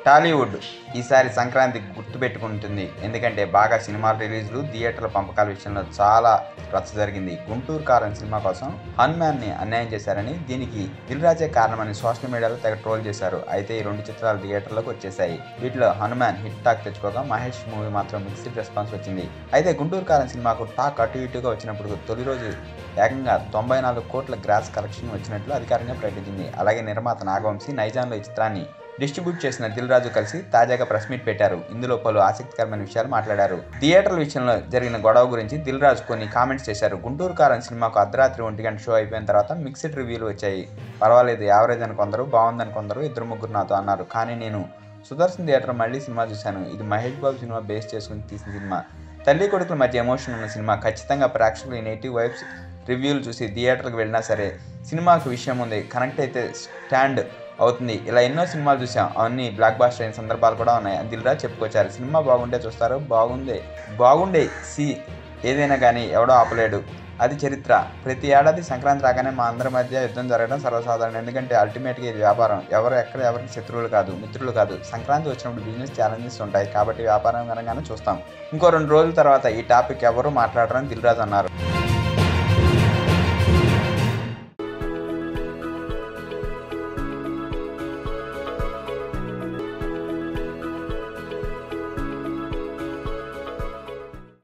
టాలీవుడ్ ఈసారి సంక్రాంతి గుర్తుపెట్టుకుంటుంది ఎందుకంటే బాగా సినిమాల రిలీజ్లు థియేటర్ల పంపకాల విషయంలో చాలా రచ్చ జరిగింది గుంటూరు కారం సినిమా కోసం హనుమాన్ ని అన్యాయం చేశారని దీనికి దిల్ రాజే కారణమని సోషల్ మీడియాలో తెగ ట్రోల్ చేశారు అయితే ఈ రెండు చిత్రాలు థియేటర్లోకి వచ్చేసాయి వీటిలో హనుమాన్ హిట్ టాక్ తెచ్చుకోగా మహేష్ మూవీ మాత్రం మిక్స్డ్ రెస్పాన్స్ వచ్చింది అయితే గుంటూరు కారం సినిమాకు టాక్ అటు ఇటుగా వచ్చినప్పుడు తొలి రోజు ఏకంగా తొంభై నాలుగు కోట్ల గ్రాస్ కలెక్షన్ వచ్చినట్లు అధికారికంగా ప్రకటించింది అలాగే నిర్మాత నాగవంశీ నైజాంలో ఈ చిత్రాన్ని డిస్ట్రిబ్యూట్ చేసిన దిల్ రాజు కలిసి తాజాగా ప్రెస్ మీట్ పెట్టారు ఇందులో పలు ఆసక్తికరమైన విషయాలు మాట్లాడారు థియేటర్ల విషయంలో జరిగిన గొడవ గురించి దిల్ రాజు కొన్ని కామెంట్స్ చేశారు గుంటూరు కారం సినిమాకు అర్ధరాత్రి ఒంటి గంట షో అయిపోయిన తర్వాత మిక్స్డ్ రివ్యూలు వచ్చాయి పర్వాలేదు యావరేజ్ అని కొందరు బాగుందని కొందరు ఇద్దరు ముగ్గురు నాతో అన్నారు కానీ నేను సుదర్శన్ థియేటర్ మళ్ళీ సినిమా చూశాను ఇది మహేష్ బాబు సినిమా బేస్ చేసుకుని తీసిన సినిమా తల్లి కొడుకుల మధ్య ఎమోషన్ ఉన్న సినిమా ఖచ్చితంగా ప్రేక్షకులు ఈ నెగిటివ్ వైబ్స్ రివ్యూలు చూసి థియేటర్కి వెళ్ళినా సరే సినిమాకు విషయం ఉంది కనెక్ట్ అయితే స్టాండ్ అవుతుంది ఇలా ఎన్నో సినిమాలు చూసాం అవన్నీ బ్లాక్ బాస్టర్ అయిన సందర్భాలు కూడా ఉన్నాయి అని దిల్రాజ్ చెప్పుకొచ్చారు సినిమా బాగుంటే చూస్తారు బాగుందే బాగుండే సి ఏదైనా కానీ ఎవడో ఆపలేడు అది చరిత్ర ప్రతి ఏడాది సంక్రాంతి రాగానే మా అందరి మధ్య యుద్ధం జరగడం సర్వసాధారణం ఎందుకంటే అల్టిమేట్గా ఇది వ్యాపారం ఎవరు ఎక్కడ ఎవరికి శత్రువులు కాదు మిత్రులు కాదు సంక్రాంతి వచ్చినప్పుడు బిజినెస్ ఛాలెంజెస్ ఉంటాయి కాబట్టి వ్యాపారం కనుగానే చూస్తాం ఇంకో రెండు రోజుల తర్వాత ఈ టాపిక్ ఎవరు మాట్లాడరని దిల్రాజ్ అన్నారు